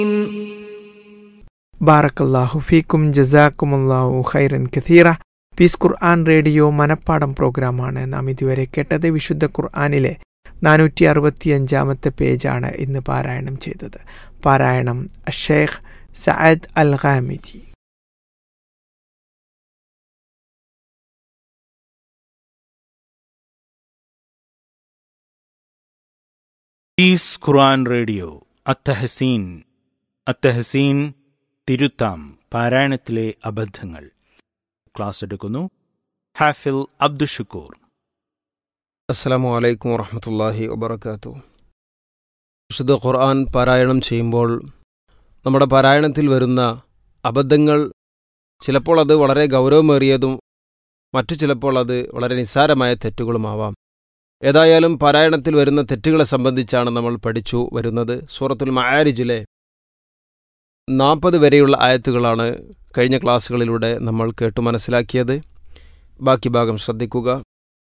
ബാറക്കല്ലാഹു ഫീക്കും ജസാക്കുമുല്ലാഹു ഖൈറൻ കഥീറ പീസ് ഖുർആൻ റേഡിയോ മനപ്പാടം പ്രോഗ്രാമാണ് നാം ഇതുവരെ കേട്ടത് വിശുദ്ധ ഖുർആാനിലെ നാനൂറ്റി അറുപത്തിയഞ്ചാമത്തെ പേജാണ് ഇന്ന് പാരായണം ചെയ്തത് പാരായണം ഷെയ്ഖ് സഅദ് അൽ ഖാമിജി പീസ് ഖുർആൻ റേഡിയോ അത്തഹസീൻ അത്തഹസീൻ തിരുത്താം പാരായണത്തിലെ അബദ്ധങ്ങൾ ക്ലാസ് എടുക്കുന്നു ഹാഫിൽ അബ്ദുഷുക്കൂർ അസ്സാം വലൈക്കും വറഹമത്തല്ലാഹി വബർക്കാത്തു വിശുദ്ധ ഖുർആൻ പാരായണം ചെയ്യുമ്പോൾ നമ്മുടെ പാരായണത്തിൽ വരുന്ന അബദ്ധങ്ങൾ ചിലപ്പോൾ അത് വളരെ ഗൗരവമേറിയതും മറ്റു ചിലപ്പോൾ അത് വളരെ നിസ്സാരമായ തെറ്റുകളുമാവാം ഏതായാലും പാരായണത്തിൽ വരുന്ന തെറ്റുകളെ സംബന്ധിച്ചാണ് നമ്മൾ പഠിച്ചു വരുന്നത് സൂറത്തുൽ മയാരിജിലെ നാൽപ്പത് വരെയുള്ള ആയത്തുകളാണ് കഴിഞ്ഞ ക്ലാസ്സുകളിലൂടെ നമ്മൾ കേട്ടു മനസ്സിലാക്കിയത് ബാക്കി ഭാഗം ശ്രദ്ധിക്കുക